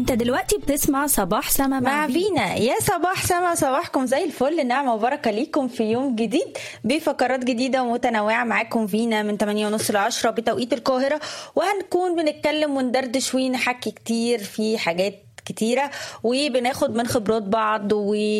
انت دلوقتي بتسمع صباح سما مع, مع فينا يا صباح سما صباحكم زي الفل نعمة وبركة ليكم في يوم جديد بفقرات جديدة ومتنوعة معاكم فينا من 8 ونص ل 10 بتوقيت القاهرة وهنكون بنتكلم وندردش ونحكي كتير في حاجات كتيرة وبناخد من خبرات بعض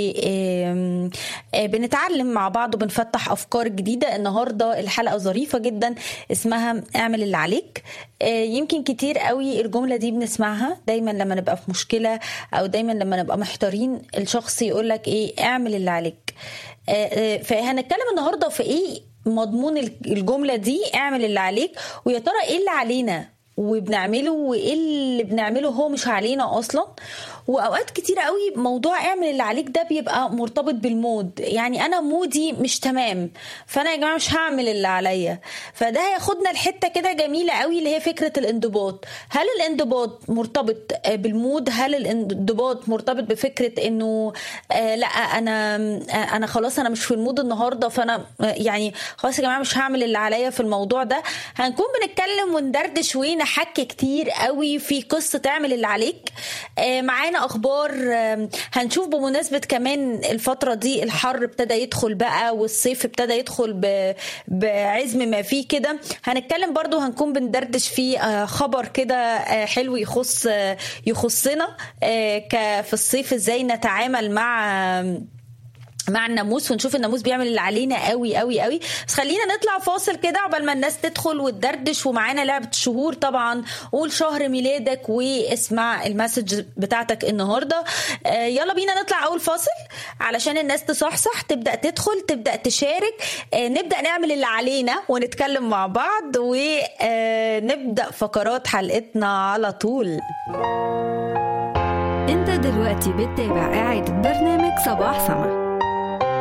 وبنتعلم مع بعض وبنفتح أفكار جديدة النهاردة الحلقة ظريفة جدا اسمها اعمل اللي عليك يمكن كتير قوي الجملة دي بنسمعها دايما لما نبقى في مشكلة أو دايما لما نبقى محتارين الشخص يقولك إيه اعمل اللي عليك فهنتكلم النهاردة في إيه مضمون الجملة دي اعمل اللي عليك ويا ترى إيه اللي علينا وبنعمله وايه اللي بنعمله هو مش علينا اصلا واوقات كتيره قوي موضوع اعمل اللي عليك ده بيبقى مرتبط بالمود يعني انا مودي مش تمام فانا يا جماعه مش هعمل اللي عليا فده هياخدنا لحته كده جميله قوي اللي هي فكره الانضباط هل الانضباط مرتبط بالمود هل الانضباط مرتبط بفكره انه آه لا انا آه انا خلاص انا مش في المود النهارده فانا آه يعني خلاص يا جماعه مش هعمل اللي عليا في الموضوع ده هنكون بنتكلم وندردش ونحكي كتير قوي في قصه اعمل اللي عليك آه معانا اخبار هنشوف بمناسبه كمان الفتره دي الحر ابتدى يدخل بقى والصيف ابتدى يدخل بعزم ما فيه كده هنتكلم برضو هنكون بندردش في خبر كده حلو يخص يخصنا في الصيف ازاي نتعامل مع مع الناموس ونشوف الناموس بيعمل اللي علينا قوي قوي قوي بس خلينا نطلع فاصل كده عقبال ما الناس تدخل وتدردش ومعانا لعبه شهور طبعا قول شهر ميلادك واسمع المسج بتاعتك النهارده آه يلا بينا نطلع اول فاصل علشان الناس تصحصح تبدا تدخل تبدا تشارك آه نبدا نعمل اللي علينا ونتكلم مع بعض ونبدا فقرات حلقتنا على طول انت دلوقتي بتتابع قاعدة برنامج صباح سما